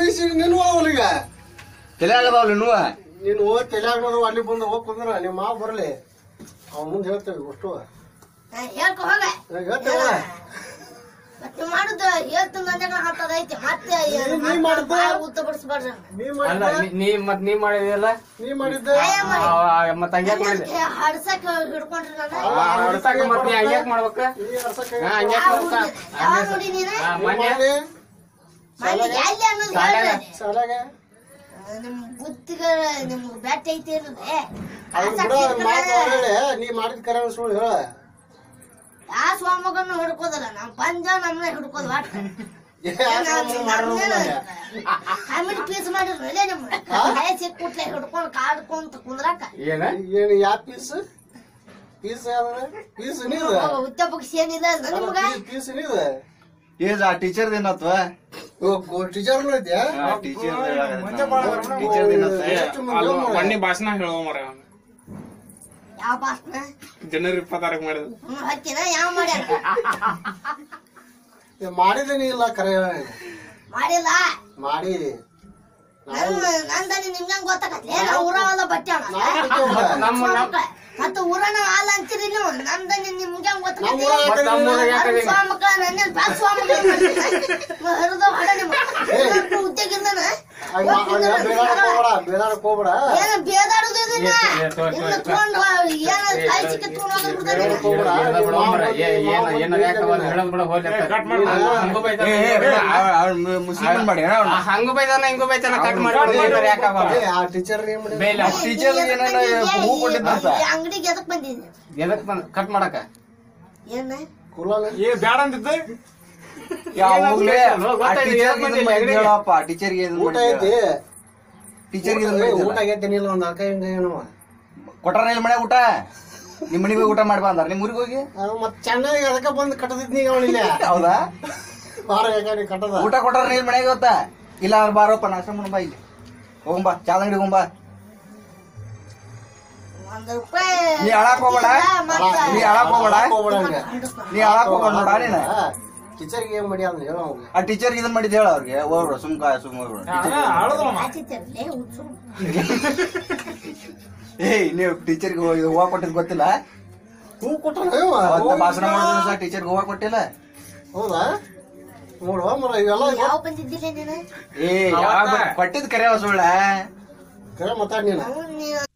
EC ನೀನು ಅವನಿಗ ತಲೆ ಆಗದಾವಲ್ಲ ನೀವ ನೀನು ಹೋಗಿ ತಲೆಯಾಗ ಅಲ್ಲಿ ಬಂದು ಹೋಗಿ ಕುಂದ್ರ ನಿಮ್ಮ ಮಾವ ಬರ್ಲಿ ಅವ್ ಮುಂದೆ ಹೇಳ್ತೇವೆ ಅಷ್ಟು ಹೇಳ್ಕೊ ಹೋಗ ಹೇಳ್ತೇವೆ ಮತ್ತೆ ಮಾಡುದು ಹೇಳ್ತೀನಿ ಅಂದಾಗ ಹಾಕೋದ್ ಐತೆ ಮತ್ತೆ ನೀ- ನೀ ಮಾಡಿದ್ದು? ಉತ್ತ ಬಿಡಿಸ್ಬಾರ್ದು ನೀ ಅಲ್ಲ ಮಾಡಿದ್ದ ನೀ- ನೀ ಮತ್ ನೀ ಮಾಡಿದಿಲ್ಲ ನೀ ಮಾಡಿದ್ದ ಮತ್ ಹಂಗ್ಯಾಕ್ ಮಾಡಿದೆ ಹಡ್ಸಕ್ ಹಿಡ್ಕೊಂಡ್ರಿ ನಾನು ಹೊಡ್ಸಾಕ ಮತ್ ನೀ ಹಂಗ್ಯಾಕ್ ಮಾಡ್ಬೇಕ ನೀ ಅರ್ಸಕ್ಕ ಹಾ, ಹಂಗ್ಯಾಕ್ ಯಾವ ಮಾಡ್ಬೇಕ ಹುಡ್ಗಿ- ಯಾವ ನೋಡಿ ನೀನು ಹಾ, ನೀ ಮೊನ್ನೆ ಮಾಡಿ ಮನೆ ಎಲ್ಲಿ ಅನ್ನೋದು ಶಾಲ್ಯಾಗ. ಹೇಳ್ರಿ. ಶಾಲ್ಯಾಗ ನಿಮ್ ಬುದ್ಧಿಗ ನಿಮ್ಗ್ ಬ್ಯಾಟ್ ಐತಿ ಅನ್ನೋದೇ ಅವ್ನ್ ಬಿಡ ಮಾತು ಹೇಳಿ ನೀ ಮಾಡಿದ ಕರೆ ಸುಳ್ಳು ಹೇಳ ಆ ಸ್ವಾಮಗನ್ನು ಹಿಡ್ಕೋದಲ್ಲ ನಮ್ ಪಂಜ ನಮ್ನ ಹಿಡ್ಕೋದ್ ಒಟ್ಟ ಏ, ಆ ಸ್ವಾಮಿ ಮಾಡ್ರು ಮಾರ್ರೆ. ಕಾಮಿಡಿ ಪೀಸ್ ಮಾಡಿದ್ರು ಇಲ್ಲೇ ನಿಮ್ ಹಳೆ ಸಿಕ್ ಕುಟ್ಲೆ ಹಿಡ್ಕೊಂಡ್ ಕಾಡ್ಕೊಂತ ಕುಂದ್ರಾಕ ಏನ ಏನು ಯಾ ಪೀಸ್ ಪೀಸ್ ಯಾವ್ದು ಪೀಸ್ ನೀದ ಉತ್ತ ಬುಕ್ಸ್ ಏನಿಲ್ಲ ಅದ ನಿಮ್ಗ ಪೀಸ್ ನೀದ ಏಜ್ ಆ ಟೀಚರ್ ಏನತ್ವ ಟೀಚರ್ ಐತ್ಯಾ ಟೀಚರ್ ಟೀಚರ್ ಏನತ್ತ ಎಷ್ಟು ಮಂದಿ ಹೋಗ್ ಮಾರ್ರೆ. ಮೊನ್ನೆ ಭಾಷಣ ಹೇಳೋ ಮರ ಯಾವ ಭಾಷಣ ಜನವರಿ ಇಪ್ಪತ್ತಾರಕ್ಕೆ ಮಾಡಿದ್ರು ಹ್ಮ್ ಹತ್ತಿನ ಯಾವ ಮಾಡ್ಯಾರ ಏ, ಮಾಡಿದೇನಿ ಇಲ್ಲ ಕರೆ ಹೇಳ ಮಾಡಿಲ್ಲ ಮಾಡಿ ನನ್ ನಂದನಿ ನಿಮ್ಗೆ ಗೊತ್ತಾಗತ್ತೆ ನಾವು ಊರವಲ್ಲ ಬಟ್ಟೆ ನಮ್ಮ ಮತ್ತೆ ಊರನ ಹಾಲ್ ಅಂತೀರಿ ನೀವು ನಂದನಿ ನಿಮ್ಗೆ ನಮ್ಮ ಊರಾಗ ಗೊತ್ತಾಗತ್ತೆ ನಮ್ಮ ಊರಾಗ ಯಾಕೆ ಹಿಂಗ? ಸ್ವಾಮಕ ನನ್ನ ಬ್ಯಾಗ್ ಸ್ವಾಮಕ ಹರಿದ ಹೊಡ ನಿಮ್ಮ ಉದ್ಯೋಗ ಇಲ್ಲನ ಬೇಡಾಡಕ್ ಹೋಗ್ಬೇಡ ಬೇಡಾಡಕ್ ಹೋಗ್ಬೇಡ ಏನ ಬೇದಾಡುದು ಇದನ್ನ ಏ, ಏ, ತೋ, ತೋ, ಇನ್ನು ತೋ. ತಗೊಂಡು ಏನ ಕೈ ಸಿಕ್ಕ ತಗೊಂಡು ಹೋಗ್ಬಿಡ್ತಾರೆ ಬೇಡಾಡಕ್ ಹೋಗ್ಬೇಡ ಏನ ಬಿಡು ಮಾರ್ರೆ, ಏ- ಏನ ಏನ ಯಾಕವ ಹೇಳೋದ್ ಬಿಡ ಹೋಗ್ಲಿ ಅಂತ. ಕಟ್ ಮಾಡಿ. ಹಂಗೂ ಬೈತಾನ. ಮುಸ್ಲಿಮ್ ಮಾಡಿ ಆ, ಹಂಗೂ ಬೈತಾನ ಹಿಂಗೂ ಬೈತಾನ ಕಟ್ ಮಾಡಿ ಯಾಕವ ಏ, ಆ ಟೀಚರ್ ಏನ್ ಮಾಡಿ ಬೇಲ ಟೀಚರ್ ಏನೇನ ಹೂ ಕೊಟ್ಟಿದ್ದಂತ ಅಂಗಡಿಗೆ ಎದಕ್ ಬಂದಿದ್ದೀನಿ ಎದಕ್ ಬಂದ್ ಕಟ್ ಮಾಡಕ ಏನ ಕುಲಾಲ ಏ ಬ್ಯಾಡ ಅಂದಿದ್ದೆ ಯಾವಾಗ್ಲೇ ಗೊತ್ತಾಯ್ತು, ಟೀಚರ್ ಯಾಕ್ ಬಂದಿಲ್ಲ ಅಂಗಡಿಗೆ? ಹೇಳಪ್ಪ ಟೀಚರ್ಗೆ ಊಟ ಐತಿ ಟೀಚರ್ಗೆ ಏ, ಊಟ ಆಗೈತೇನಿಲ್ಲ ಒಂದ್ ನಾಲ್ಕೈ ಹಿಂಗ ಏನವ ಕೊಟ್ಟಾರ ಇಲ್ಲ ಮನೆ ಊಟ ನಿಮ್ ಮನೆಗೆ ಹೋಗಿ ಊಟ ಮಾಡಿ ಬಾ ಅಂದಾರ ನಿಮ್ ಊರಿಗೆ ಹೋಗಿ ಅದು ಮತ್ ಚೆನ್ನಾಗಿ ಅದಕ್ಕ ಬಂದು ಕಟ್ಟದಿದ್ನಿ ಈಗ ಅವನಿಲ್ಲ ಹೌದಾ ಬಾರ ಯಾಕೆ ಕಟ್ಟದ ಊಟ ಕೊಟ್ಟಾರ ಇಲ್ಲ ಮನೆಗೆ ಗೊತ್ತಾ ಇಲ್ಲ ಅವ್ರು ಬಾರಪ್ಪ ನಾಷ್ಟ ಮಾಡ ಬಾ ಇಲ್ಲಿ ಹೋಗಂಬಾ ಚಾದ ಅಂಗಡಿ ಹೋಗಂಬಾ ಒಂದ್ ರೂಪಾಯಿ ನೀ ಅಳಾಕ್ ಹೋಗ್ಬೇಡ. ಮತ್ತೆ ನೀ ಅಳಾಕ್ ಹೋಗ್ಬೇಡ ಹೋಗ್ಬೇಡ ಹಂಗ ನೀ ಅಳಾಕ್ ಹೋಗ್ಬೇಡ ನೋಡ ನೀನ ಟೀಚರ್ಗೆ ಏನ್ ಮಾಡಿ ಅಂದ್ರೆ ಹೇಳ ಅವ್ಗೆ ಆ ಟೀಚರ್ ಇದನ್ ಮಾಡಿದ್ ಹೇಳ ಅವ್ರಿಗೆ ಹೋಗ್ಬಿಡ ಸುಮ್ ಕಾಯ ಸುಮ್ ಹೋಗ್ಬಿಡ ಆಚಿತ್ತರ್ಲೆ ಹುಚ್ಚು. ಏಯ್ ನೀವು ಟೀಚರ್ಗೆ ಹೂವ ಕೊಟ್ಟಿದ್ ಗೊತ್ತಿಲ್ಲ ಹೂ ಕೊಟ್ಟ ಅವತ್ತ ಭಾಷಣ ಮಾಡೋದ್ರ ಸಹ ಟೀಚರ್ಗೆ ಹೂವ ಕೊಟ್ಟಿಲ್ಲ ಹೌದಾ ನೋಡುವ ಮರ ಇವೆಲ್ಲ ಯಾವ ಬಂದಿದ್ದಿಲ್ಲ ನೀನು ಏ ಯಾವಾಗ ಕೊಟ್ಟಿದ್ ಕರೆ ಸುಳ್ಳ ಕರೆ ಮಾತಾಡ್ ನೀನು ಅವ್ನ್ ನೀ-